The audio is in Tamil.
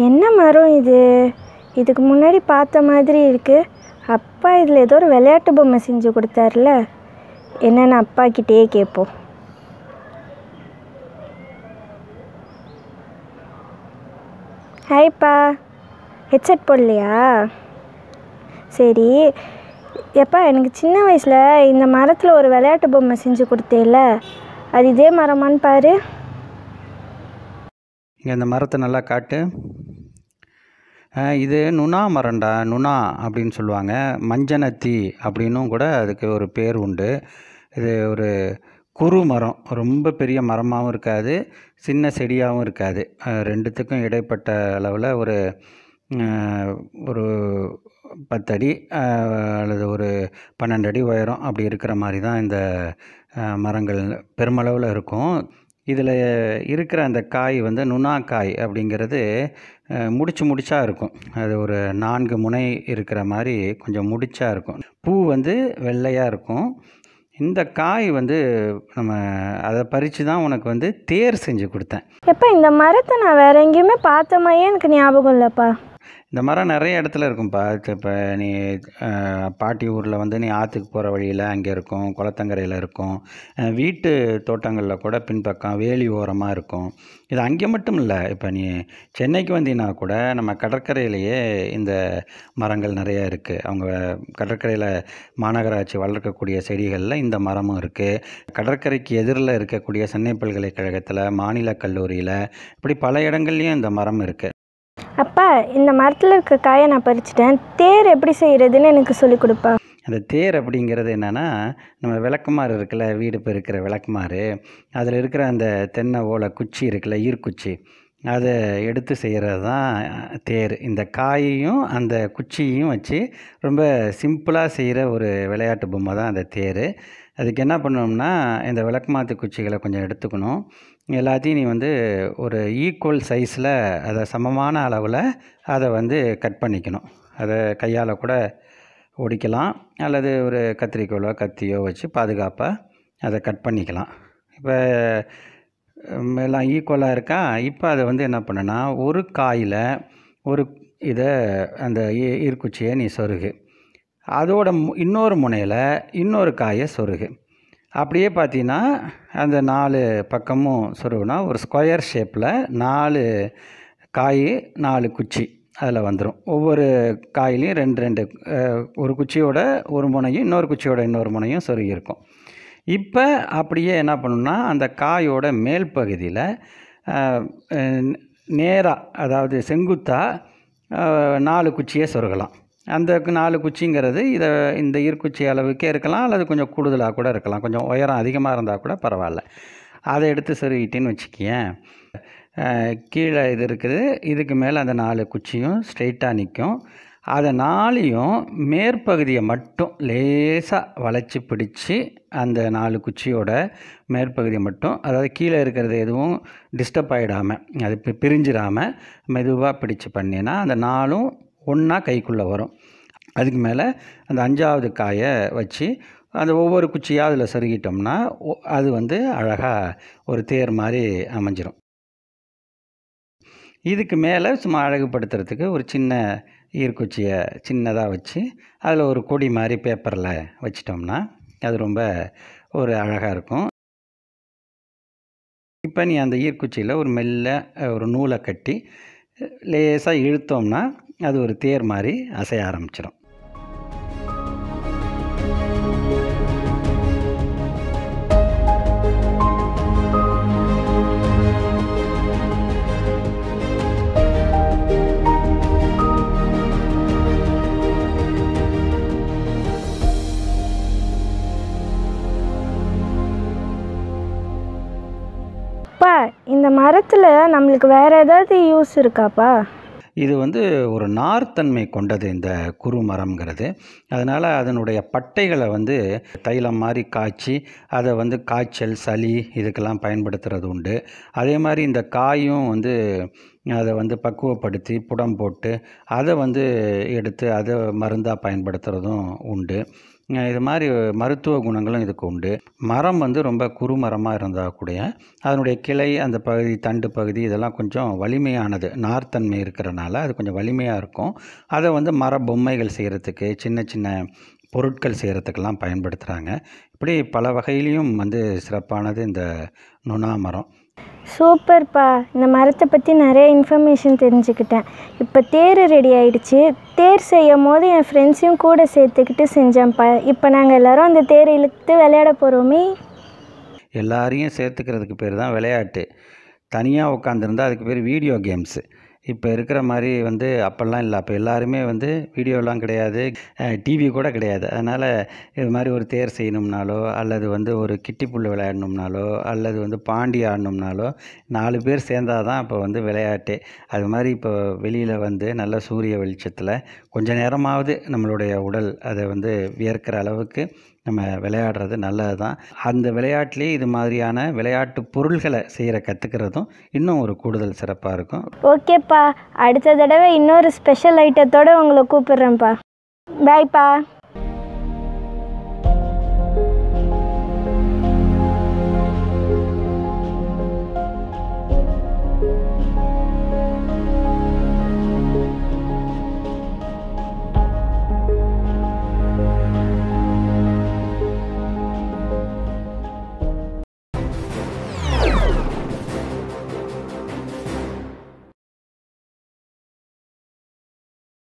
என்ன மரம் இது இதுக்கு முன்னாடி பார்த்த மாதிரி இருக்கு அப்பா இதில் ஏதோ ஒரு விளையாட்டு பொம்மை செஞ்சு கொடுத்தாருல என்னென்னு அப்பா கிட்டேயே கேட்போம் ஹாய்ப்பா ஹெட்செட் போடலையா சரி எப்பா எனக்கு சின்ன வயசில் இந்த மரத்தில் ஒரு விளையாட்டு பொம்மை செஞ்சு கொடுத்தேல அது இதே மரமான்னு பாரு இங்கே இந்த மரத்தை நல்லா காட்டு ஆ, இது நுணா மரம்டா நுணா அப்படின்னு சொல்லுவாங்க மஞ்சனத்தி அப்படின்னும் கூட அதுக்கு ஒரு பேர் உண்டு இது ஒரு குறு மரம் ரொம்ப பெரிய மரமாகவும் இருக்காது சின்ன செடியாகவும் இருக்காது ஆ, ரெண்டுத்துக்கும் இடைப்பட்ட அளவில் ஒரு ஆ, ஒரு பத்தடி ஆ, அல்லது ஒரு பன்னெண்டு அடி உயரம் அப்படி இருக்கிற மாதிரி தான் இந்த ஆ, மரங்கள் பெருமளவில் இருக்கும் இதில் இருக்கிற அந்த காய் வந்து நுணாக்காய் அப்படிங்கிறது அஹ், முடிச்சு முடிச்சா இருக்கும் அது ஒரு நான்கு முனை இருக்கிற மாதிரி கொஞ்சம் முடிச்சா இருக்கும் பூ வந்து வெள்ளையாக இருக்கும் இந்த காய் வந்து நம்ம அதை பறித்து தான் உனக்கு வந்து தேர் செஞ்சு கொடுத்தேன் எப்பா இந்த மரத்தை நான் வேற எங்கேயுமே பார்த்த மாதிரியே எனக்கு ஞாபகம் இல்லைப்பா இந்த மரம் நிறைய இடத்துல இருக்கும்ப்பா இப்போ நீ அஹ், பாட்டி ஊரில் வந்து நீ ஆற்றுக்கு போகிற வழியில் அங்கே இருக்கும் குளத்தங்கரையில் இருக்கும் அஹ், வீட்டு தோட்டங்களில் கூட பின்பக்கம் வேலி ஓரமாக இருக்கும் இது அங்கே மட்டும் இல்லை இப்போ நீ சென்னைக்கு வந்தீங்கன்னா கூட நம்ம கடற்கரையிலேயே இந்த மரங்கள் நிறைய இருக்குது அவங்க கடற்கரையில் மாநகராட்சி வளர்க்கக்கூடிய செடிகளில் இந்த மரமும் இருக்குது கடற்கரைக்கு எதிரில் இருக்கக்கூடிய சென்னை பல்கலைக்கழகத்தில் மாநில கல்லூரியில் இப்படி பல இடங்கள்லையும் இந்த மரம் இருக்குது அப்பா இந்த மரத்தில் இருக்க காயை நான் பறிச்சிட்டேன் தேர் எப்படி செய்கிறதுன்னு எனக்கு சொல்லிக் கொடுப்பா அந்த தேர் அப்படிங்கிறது என்னென்னா நம்ம விளக்குமாறு இருக்குல்ல வீடு இப்போ இருக்கிற விளக்குமாறு அதில் இருக்கிற அந்த தென்னை ஓலை குச்சி இருக்குல்ல ஈர்க்குச்சி அதை எடுத்து செய்கிறது தான் தேர் இந்த காயையும் அந்த குச்சியையும் வச்சு ரொம்ப சிம்பிளாக செய்கிற ஒரு விளையாட்டு பொம்மை தான் அந்த தேர் அதுக்கு என்ன பண்ணணும்னா இந்த விளக்குமாத்து குச்சிகளை கொஞ்சம் எடுத்துக்கணும் எல்லாத்தையும் நீ வந்து ஒரு ஈக்குவல் சைஸில் அதை சமமான அளவில் அதை வந்து கட் பண்ணிக்கணும் அதை கையால் கூட ஒடிக்கலாம் அல்லது ஒரு கத்திரிக்கோலோ கத்தியோ வச்சு பாதுகாப்பாக அதை கட் பண்ணிக்கலாம் இப்போ ம், எல்லாம் ஈக்குவலாக இருக்கா இப்போ அதை வந்து என்ன பண்ணுன்னா ஒரு காயில் ஒரு இதை அந்த ஈ- ஈர்க்குச்சியை நீ சொருகு அதோட மு- இன்னொரு முனையில் இன்னொரு காயை சொருகு அப்படியே பார்த்தீங்கன்னா அந்த நாலு பக்கமும் சொருகுனா ஒரு ஸ்கொயர் ஷேப்பில் நாலு காய் நாலு குச்சி அதில் வந்துடும் ஒவ்வொரு காயிலையும் ரெண்டு ரெண்டு அஹ், ஒரு குச்சியோட ஒரு முனையும் இன்னொரு குச்சியோட இன்னொரு முனையும் சொருகி இருக்கும் இப்போ அப்படியே என்ன பண்ணணும்னா அந்த காயோட மேல் பகுதியில் நேராக அதாவது செங்குத்தாக நாலு குச்சியை சொருகலாம் அந்த கு- நாலு குச்சிங்கிறது இதை இந்த ஈர்க்குச்சி அளவுக்கே இருக்கலாம் அல்லது கொஞ்சம் கூடுதலாக கூட இருக்கலாம் கொஞ்சம் உயரம் அதிகமாக இருந்தால் கூட பரவாயில்ல அதை எடுத்து சொருகிட்டேன்னு வச்சுக்கியேன் அஹ், கீழே இது இருக்குது இதுக்கு மேலே அந்த நாலு குச்சியும் ஸ்ட்ரெயிட்டாக நிற்கும் அதை நாளையும் மேற்பகுதியை மட்டும் லேசாக வளைச்சி பிடிச்சி அந்த நாலு குச்சியோட மேற்பகுதியை மட்டும் அதாவது கீழே இருக்கிறது எதுவும் டிஸ்டர்ப் ஆகிடாமல் அது பி- பிரிஞ்சிடாமல் மெதுவாக பிடிச்சு பண்ணினா அந்த நாலும் ஒன்றா கைக்குள்ளே வரும் அதுக்கு மேலே அந்த அஞ்சாவது காயை வச்சு அந்த ஒவ்வொரு குச்சியாக அதில் சொருகிட்டோம்னா ஒ- அது வந்து அழகாக ஒரு தேர் மாதிரி அமைஞ்சிரும் இதுக்கு மேலே சும்மா அழகுபடுத்துறதுக்கு ஒரு சின்ன ஈர்க்குச்சியை சின்னதாக வச்சு அதில் ஒரு கொடி மாதிரி பேப்பரில் வச்சிட்டோம்னா அது ரொம்ப ஒரு அழகாக இருக்கும் இப்போ நீ அந்த ஈர்க்குச்சியில் ஒரு மெல்ல அஹ், ஒரு நூலை கட்டி லேசாக இழுத்தோம்னா அது ஒரு தேர் மாதிரி அசைய ஆரம்பிச்சிடும் அப்பா இந்த மரத்தில் நம்மளுக்கு வேற ஏதாவது யூஸ் இருக்காப்பா இது வந்து ஒரு நார்த்தன்மை கொண்டது இந்த குறு மரம்ங்கிறது அதனால் அதனுடைய பட்டைகளை வந்து தைலம் மாதிரி காய்ச்சி அதை வந்து காய்ச்சல் சளி இதுக்கெல்லாம் பயன்படுத்துறது உண்டு அதே மாதிரி இந்த காயும் வந்து அதை வந்து பக்குவப்படுத்தி புடம் போட்டு அதை வந்து எடுத்து அதை மருந்தாக பயன்படுத்துகிறதும் உண்டு அஹ் இது மாதிரி மருத்துவ குணங்களும் இதுக்கு உண்டு மரம் வந்து ரொம்ப குறுமரமாக இருந்தால் கூட அதனுடைய கிளை அந்த பகுதி தண்டு பகுதி இதெல்லாம் கொஞ்சம் வலிமையானது நார்த்தன்மை இருக்கிறனால அது கொஞ்சம் வலிமையாக இருக்கும் அதை வந்து மர பொம்மைகள் செய்கிறதுக்கு சின்ன சின்ன பொருட்கள் செய்கிறதுக்கெல்லாம் பயன்படுத்துகிறாங்க இப்படி பல வகையிலையும் வந்து சிறப்பானது இந்த நுணா மரம் சூப்பர்ப்பா இந்த மரத்தை பற்றி நிறைய இன்ஃபர்மேஷன் தெரிஞ்சுக்கிட்டேன் இப்போ தேர் ரெடி ஆயிடுச்சு தேர் செய்யும் போது என் ஃப்ரெண்ட்ஸையும் கூட சேர்த்துக்கிட்டு செஞ்சேன்ப்பா இப்போ நாங்கள் எல்லாரும் அந்த தேர் இழுத்து விளையாட போகிறோமே எல்லாரையும் சேர்த்துக்கிறதுக்கு பேர் தான் விளையாட்டு தனியாக உட்காந்துருந்தா அதுக்கு பேர் வீடியோ கேம்ஸு இப்போ இருக்கிற மாதிரி வந்து அப்போல்லாம் இல்லை அப்போ எல்லாருமே வந்து வீடியோலாம் கிடையாது டிவி கூட கிடையாது அதனால் இது மாதிரி ஒரு தேர் செய்யணும்னாலோ அல்லது வந்து ஒரு கிட்டிப்புல் விளையாடணும்னாலோ அல்லது வந்து பாண்டி ஆடணும்னாலோ நாலு பேர் சேர்ந்தாதான் தான் இப்போ வந்து விளையாட்டே அது மாதிரி இப்போ வெளியில் வந்து நல்ல சூரிய வெளிச்சத்தில் கொஞ்ச நேரமாவது நம்மளுடைய உடல் அதை வந்து வியர்க்கிற அளவுக்கு நம்ம விளையாடுறது நல்லது தான் அந்த விளையாட்டுலேயே இது மாதிரியான விளையாட்டு பொருள்களை செய்கிற கற்றுக்கிறதும் இன்னும் ஒரு கூடுதல் சிறப்பாக இருக்கும் ஓகேப்பா அடுத்த தடவை இன்னொரு ஸ்பெஷல் ஐட்டத்தோடு உங்களை கூப்பிடுறேன்ப்பா பாய்ப்பா